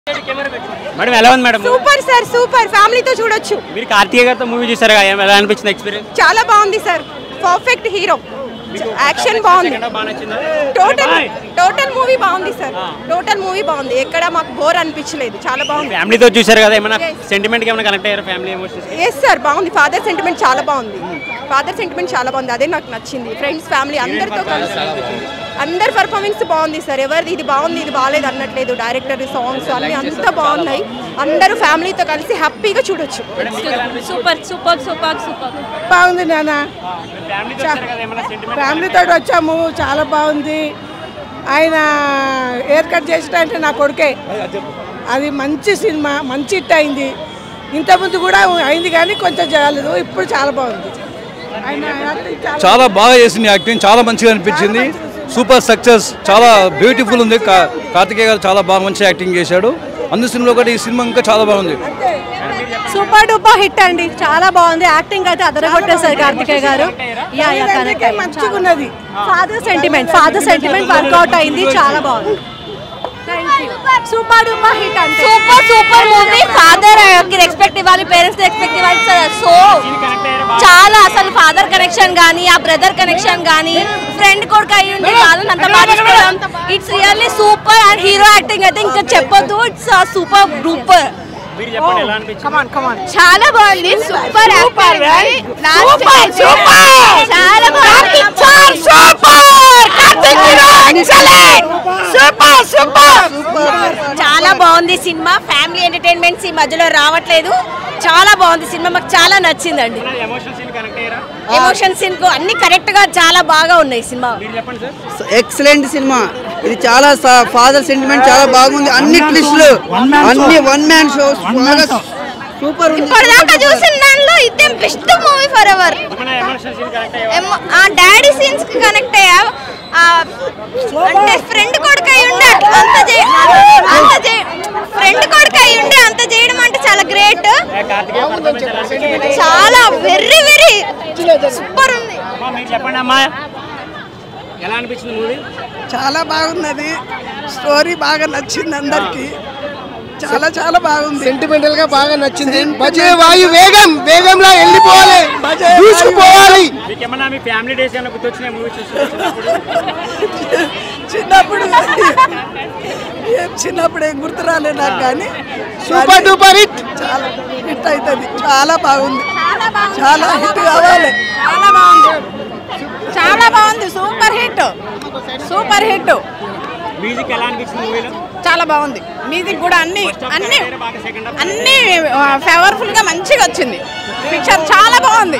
Madam ఎలా ఉంది madam super sir super ఫ్యామిలీతో చూడొచ్చు మీరు కార్తీక గారితో మూవీ చూసారు కదా ఎలా అనిపించింది ఎక్స్పీరియన్స్ చాలా బాగుంది సార్ పర్ఫెక్ట్ హీరో యాక్షన్ బాగుంది బాగా నచ్చిందా టోటల్ టోటల్ మూవీ బాగుంది సార్ టోటల్ మూవీ బాగుంది ఎక్కడ మాకు బోర్ అనిపించలేదు చాలా బాగుంది ఫ్యామిలీతో చూసారు కదా ఏమైనా సెంటిమెంట్ ఏమైనా కనెక్ట్ అయ్యారు ఫ్యామిలీ ఎమోషన్స్ ఎస్ సార్ బాగుంది ఫాదర్ సెంటిమెంట్ చాలా బాగుంది ఫాదర్ సెంటిమెంట్ చాలా బాగుంది అదే నాకు నచ్చింది ఫ్రెండ్స్ ఫ్యామిలీ అందరితో కలిసి అందరి పర్ఫార్మెన్స్ బాగుంది సార్ ఎవరిది ఇది బాగుంది ఇది బాగాలేదు అన్నట్లేదు డైరెక్టర్ సాంగ్స్ అన్ని అంతా బాగున్నాయి అందరూ ఫ్యామిలీతో కలిసి హ్యాపీగా చూడొచ్చు సూపర్ సూపర్ సూపర్ సూపర్ బాగుంది నాన్న ఫ్యామిలీతో చూసారు కదా ఏమైనా సెంటిమెంట్ ఫ్యామిలీతో వచ్చాము చాలా బాగుంది ఆయన హెయిర్ కట్ చేసినంటే నా కొడుకే అది మంచి సినిమా మంచి హిట్ అయింది ఇంతకుముందు కూడా అయింది కానీ కొంచెం చేయలేదు ఇప్పుడు చాలా బాగుంది ఆయన యాక్టింగ్ చాలా చాలా బాగా చేసింది యాక్టింగ్ చాలా మంచిగా అనిపించింది సూపర్ సక్సెస్ చాలా బ్యూటిఫుల్ ఉంది కా- కార్తికేయ గారు చాలా బాగా మంచి యాక్టింగ్ చేశాడు అందు సినిమాలో కూడా ఈ సినిమా ఇంకా చాలా బాగుంది సూపర్ డూపర్ హిట్ అండి చాలా బాగుంది యాక్టింగ్ అయితే అదరగొట్టేశారు కార్తికేయ గారు యా యా కరెక్ట్ మంచిగా ఉన్నది father sentiment father sentiment work out అయింది చాలా బాగుంది సూపర్ డూపర్ హిట్ అంటే సూపర్ సూపర్ మూవీ ఫాదర్ కి రెస్పెక్ట్ ఇవ్వాలి పేరెంట్స్ రెస్పెక్ట్ ఇవ్వాలి సో చాలా అసలు ఫాదర్ కనెక్షన్ గానీ ఆ బ్రదర్ కనెక్షన్ గానీ ఫ్రెండ్ కొడుకు అయ్యి ఉంటే వాళ్ళని అంత బాగా చూసుకోవడం it's really super and hero acting అయితే ఇంకా చెప్పొద్దు ఇట్స్ సూపర్ గ్రూపర్ మీరు చెప్పండి ఎలా అనిపించింది చాలా బాగుంది సూపర్ సూపర్ సూపర్ చాలా బాగుంది సూపర్ సూపర్ చాలా బాగుంది సినిమా ఫ్యామిలీ ఎంటర్టైన్మెంట్స్ ఈ మధ్యలో రావట్లేదు చాలా బాగుంది సినిమా మాకు చాలా నచ్చిందండి ఎమోషనల్ సీన్ కనెక్ట్ అయ్యారా ఎమోషన్ సీన్ కు అన్ని కరెక్ట్ గా చాలా బాగా ఉన్నాయి సినిమా మీరు చెప్పండి సార్ ఎక్సలెంట్ సినిమా ఇది చాలా ఫాదర్ సెంటిమెంట్ చాలా బాగుంది అన్ని ట్విస్టులు అన్ని వన్ మ్యాన్ షో బాగా సూపర్ ఉంది ఇప్పటిదాకా చూసిన దానిలో ఇదే బెస్ట్ మూవీ ఫర్ ఎవర్ ఏమైనా ఎమోషనల్ సీన్ కనెక్ట్ అయ్యారా ఆ డాడీ సీన్స్ కి కనెక్ట్ అయ్యా ఆ, అంటే ఫ్రెండ్ కొడుకు అయి ఉండే అట్లా అంత చే- అంత ఫ్రెండ్ కొడుకు అయి ఉండే అంత చేయడం అంటే చాలా గ్రేట్ కార్తికేయ performance ఎలా అనిపించింది చాలా వెరీ వెరీ సూపర్ ఉంది అమ్మా, మీరు చెప్పండి అమ్మా ఎలా అనిపించింది మూవీ చాలా బాగున్నది స్టోరీ బాగా నచ్చింది అందరికి చాలా చాలా బాగుంది సెంటిమెంటల్ గా బాగా నచ్చింది బజే వాయు వేగం వేగంలో వెళ్ళిపోవాలి దూసుకుపోవాలి మీకు ఏమన్నా మీ ఫ్యామిలీ డేస్ ఏమైనా గుర్తొచ్చినాయి మూవీ చూస్తున్నప్పుడు చిన్నప్పుడు ఏం చిన్నప్పుడు ఏం గుర్తు రాలే నాకు కానీ సూపర్ డూపర్ హిట్ చాలా హిట్ అవుతుంది చాలా బాగుంది చాలా హిట్ కావాలి చాలా బాగుంది చాలా బాగుంది super hit super hit music ఎలా అనిపించింది మూవీలో చాలా బాగుంది మ్యూజిక్ కూడా అన్ని అన్ని బాగా సెకండ్ హాఫ్ అన్ని ఫేవర్ఫుల్ గా మంచిగా వచ్చింది పిక్చర్ చాలా బాగుంది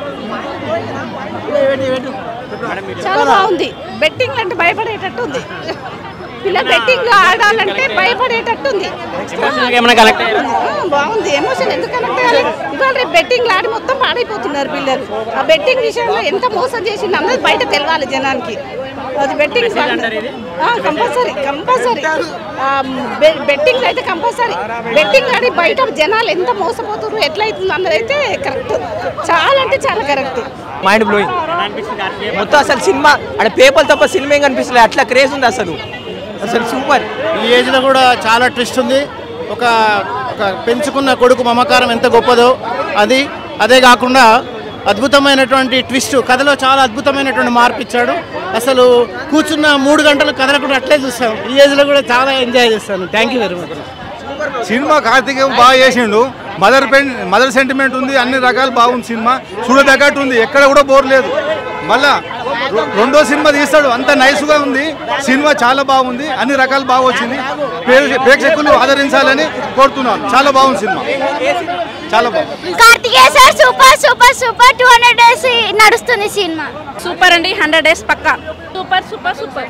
చాలా బాగుంది బెట్టింగ్ అంటే భయపడేటట్టు ఉంది పిల్లలు బెట్టింగ్ ఆడాలంటే భయపడేటట్టు ఉంది ఎమోషనల్ ఏమైనా కనెక్ట్ అయ్యారా ఆ, బాగుంది ఎమోషన్ ఎందుకు కనెక్ట్ అయ్యాలి ఇవాళ రేపు బెట్టింగ్ ఆడి మొత్తం పాడైపోతున్నారు పిల్లలు ఆ బెట్టింగ్ విషయంలో ఎంత మోసం చేసింది అన్నది బయట తెలవాలి జనానికి అది బెట్టింగ్ కంపల్సరీ కంపల్సరీ బెట్టింగ్ అయితే కంపల్సరీ బెట్టింగ్ ఆడి బయట జనాలు ఎంత మోసపోతున్నారు ఎట్లయితుంది అన్నది అయితే కరెక్ట్ చాలా అంటే చాలా కరెక్ట్ మైండ్ బ్లోయింగ్ ఎలా అనిపించింది కార్తికేయ మొత్తం అసలు సినిమా అంటే పేపర్ తప్ప సినిమా ఏం కనిపిస్తలేదు అట్లా క్రేజ్ ఉంది అసలు అసలు సూపర్ ఈ ఏజ్లో కూడా చాలా ట్విస్ట్ ఉంది ఒక ఒక పెంచుకున్న కొడుకు మమకారం ఎంత గొప్పదో అది అదే కాకుండా అద్భుతమైనటువంటి ట్విస్ట్ కథలో చాలా అద్భుతమైనటువంటి మార్పు ఇచ్చాడు అసలు కూర్చున్న మూడు గంటలు కదలకుండా అట్లే చూస్తాం ఈ ఏజ్లో కూడా చాలా ఎంజాయ్ చేస్తాను థ్యాంక్ యూ వెరీ మచ్ సినిమా కార్తికేయ బాగా చేసిండు మదర్ పెన్ మదర్ సెంటిమెంట్ ఉంది అన్ని రకాలు బాగుంది సినిమా చూడదగ్గట్టు ఉంది ఎక్కడ కూడా బోర్ లేదు మళ్ళా రె- రెండో సినిమా తీస్తాడు అంత నైస్గా ఉంది సినిమా చాలా బాగుంది అన్ని రకాలు బాగా వచ్చింది ప్రే- ప్రేక్షకులు ఆదరించాలని కోరుతున్నాను చాలా బాగుంది సినిమా చాలా బాగుంది Karthikeya sir super super super two hundred days నడుస్తుంది సినిమా సూపర్ అండి హండ్రెడ్ డేస్ పక్కా సూపర్ సూపర్ సూపర్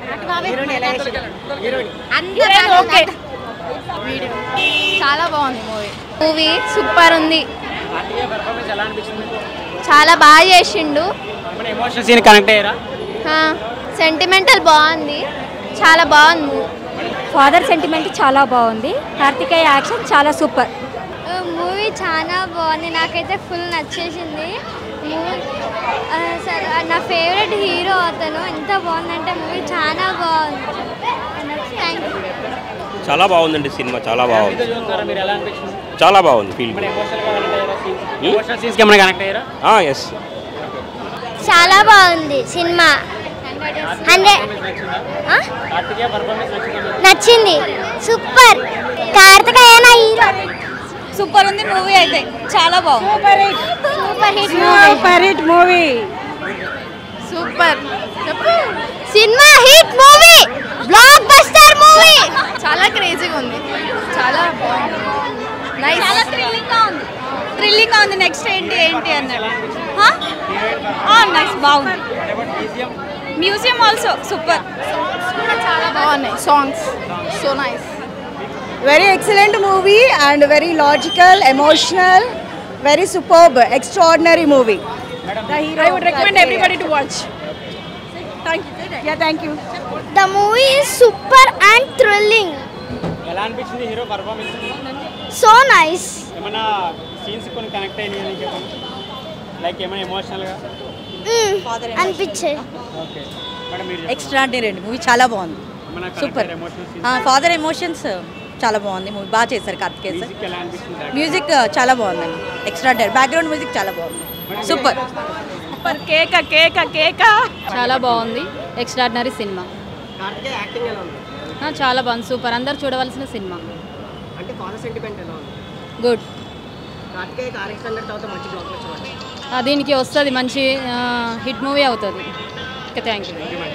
ఓకే చాలా బాగుంది మూవీ మూవీ సూపర్ ఉంది కార్తికేయ పర్ఫార్మెన్స్ ఎలా అనిపించింది చాలా బాగా చేసిండు ఏమైనా ఎమోషనల్ సీన్ కనెక్ట్ అయ్యారా సెంటిమెంటల్ బాగుంది చాలా బాగుంది ఫాదర్ సెంటిమెంట్ చాలా బాగుంది కార్తికేయ యాక్షన్ చాలా సూపర్ మూవీ చాలా బాగుంది నాకైతే ఫుల్ నచ్చేసింది మూవీ నా ఫేవరెట్ హీరో అతను ఎంత బాగుందంటే మూవీ చాలా బాగుంది థ్యాంక్ యూ చాలా బాగుందండి సినిమా చాలా బాగుంది చూస్తున్నారా మీరు ఎలా అనిపించింది చాలా బాగుంది ఫీల్ మన ఎమోషనల్ గా కనెక్ట్ అయ్యారా ఎమోషనల్ సీన్స్ కి ఏమైనా కనెక్ట్ అయ్యారా ఎస్ చాలా బాగుంది సినిమా హండ్రెడ్ కార్తికేయ పర్ఫార్మెన్స్ నచ్చిందా నచ్చింది సూపర్ కార్తికేయ నా హీరో సూపర్ ఉంది మూవీ అయితే చాలా బాగుంది super hit super hit movie super సినిమా hit movie blockbuster movie చాలా క్రేజీగా ఉంది చాలా నైస్ చాలా థ్రిల్లింగ్ గా ఉంది థ్రిల్లింగ్ గా ఉంది నెక్స్ట్ ఏంటి ఏంటి అన్నాడు నైస్ బాగుంది మ్యూజియం ఆల్సో సూపర్ చాలా బాగున్నాయి songs so nice very excellent movie and very logical emotional very superb extraordinary movie I would recommend everybody to watch yeah thank you the movie is super and thrilling ఎలా అనిపించింది hero performance so nice ఏమైనా scenes కొన్ని connect అయినాయి అని చెప్పండి like ఏమైనా emotional గా అనిపించే ఓకే మేడం మీరు ఎక్స్ట్రాడినరీ అండి మూవీ చాలా బాగుంది ఏమైనా Super. Emotional scenes father emotions చాలా బాగుంది మూవీ బాగా చేశారు కార్తికేయ సార్ మ్యూజిక్ ఎలా అనిపించింది మ్యూజిక్ చాలా బాగుందండి ఎక్స్ట్రాడినరీ బ్యాక్గ్రౌండ్ మ్యూజిక్ చాలా బాగుంది సూపర్ సూపర్ కేక కేక కేక చాలా బాగుంది ఎక్స్ట్రాడినరీ సినిమా కార్తికేయ యాక్టింగ్ ఎలా ఉంది ఆ, చాలా బాగుంది సూపర్ అందరు చూడవలసిన సినిమా అంటే ఫాదర్ సెంటిమెంట్ ఎలా ఉంది గుడ్ కార్తికేయ ఆర్ఎక్స్ హండ్రెడ్ తర్వాత మంచి బ్లాక్ వచ్చి దీనికి వస్తుంది మంచి హిట్ మూవీ అవుతుంది ఓకే థ్యాంక్ యూ